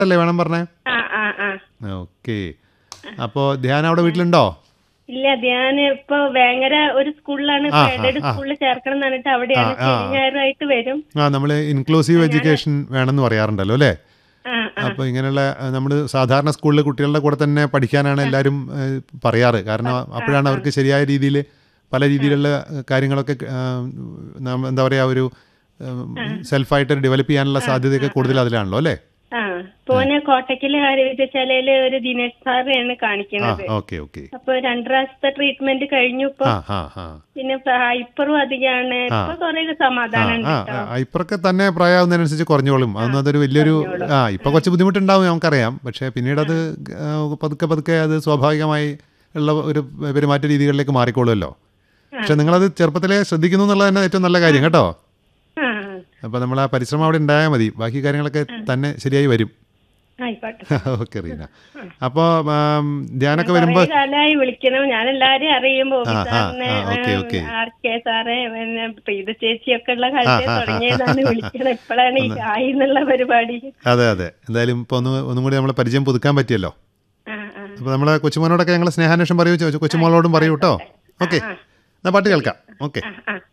അല്ലേ വേണം പറഞ്ഞേ ആ ആ ആ ഓക്കെ അപ്പോൾ ധ്യാനം അവിടെ വീട്ടിലുണ്ടോ ഇല്ല ഞാൻ ഇപ്പൊ വേങ്ങര ഒരു സ്കൂളിലാണ് ആ, എയ്ഡഡ് ആ. സ്കൂളിൽ ചേർക്കണം എന്ന് പറഞ്ഞിട്ട് അവിടെയാണ് ആ, ആ. ശനി ഞായറായിട്ട് വരും ആ നമ്മൾ ഇൻക്ലൂസീവ് എഡ്യൂക്കേഷൻ വേണമെന്ന് പറയാറുണ്ടല്ലോ അല്ലേ ആ ആ അപ്പോൾ ഇങ്ങനെയുള്ള നമ്മൾ സാധാരണ സ്കൂളിൽ കുട്ടികളുടെ കൂടെ തന്നെ പഠിക്കാനാണ് എല്ലാവരും ഏഹ്, പറയാറ് കാരണം അപ്പോഴാണ് അവർക്ക് ശരിയായ രീതിയിൽ പല രീതിയിലുള്ള കാര്യങ്ങളൊക്കെ ഏഹ്, നാം എന്താ പറയുക ഒരു സെൽഫായിട്ട് ഡെവലപ്പ് ചെയ്യാനുള്ള സാധ്യതയൊക്കെ കൂടുതൽ അതിലാണല്ലോ അല്ലേ ആ പോനെ കോട്ടക്കല് ആരോഗ്യശാലയില് ഒരു ദിനേശ് സാറാണ് ആ കാണിക്കുന്നത് ഓക്കെ ഓക്കെ അപ്പൊ രണ്ടു പ്രാവശ്യത്തെ ട്രീറ്റ്മെന്റ് കഴിഞ്ഞു ഇപ്പൊ ആ ആ ആ പിന്നെ ഹൈപ്പറും അധികമാണ് ഇപ്പൊ കുറെ സമാധാനം ഉണ്ട് ആ കേട്ടോ ആ, ഇപ്പറൊക്കെ തന്നെ പ്രായമാവുന്നതിനനുസരിച്ച് കുറഞ്ഞോളും അതൊന്നും അതൊരു വലിയൊരു ആ ഇപ്പൊ കുറച്ച് ബുദ്ധിമുട്ടുണ്ടാവും നമുക്കറിയാം പക്ഷേ പിന്നീട് അത് ആ, പതുക്കെ പതുക്കെ അത് സ്വാഭാവികമായി ഉള്ള ഒരു പെരുമാറ്റ രീതികളിലേക്ക് മാറിക്കോളുമല്ലോ പക്ഷെ നിങ്ങളത് ചെറുപ്പത്തിലേ ശ്രദ്ധിക്കുന്നു എന്നുള്ളത് തന്നെ ഏറ്റവും നല്ല കാര്യം കേട്ടോ ആ അപ്പോൾ നമ്മൾ ആ പരിശ്രമം അവിടെ ഉണ്ടായാൽ മതി ബാക്കി കാര്യങ്ങളൊക്കെ തന്നെ ശരിയായി വരും ആയിക്കോട്ടെ ഓക്കെ റീന അപ്പോൾ ധ്യാനൊക്കെ വരുമ്പോൾ കുറേ കാലമായി വിളിക്കണം ഞാൻ എല്ലാരെയും അറിയും ബോബി ആ, ആ, സാറിനെ ആ, ഓക്കെ, ഓക്കെ. ആർ കെ സാറെ പിന്നെ പ്രീത ചേച്ചിയൊക്കെ ഉള്ള കാലത്തെ തുടങ്ങിയതാണ് വിളിക്കണം ഇപ്പോഴാണ് ഈ ആയി എന്നുള്ള പരിപാടി അതെ അതെ എന്തായാലും ഇപ്പോൾ ഒന്ന് ഒന്നും കൂടി നമ്മളെ പരിചയം പുതുക്കാൻ പറ്റിയല്ലോ ആ ആ അപ്പോൾ നമ്മളെ കൊച്ചുമോനോടൊക്കെ ഞങ്ങൾ സ്നേഹാന്വേഷണം പറയൂ ചോ- കൊച്ചുമോളോടും പറയൂ കേട്ടോ ഓക്കെ എന്നാൽ പാട്ട് കേൾക്കാം ഓക്കെ ആ ആ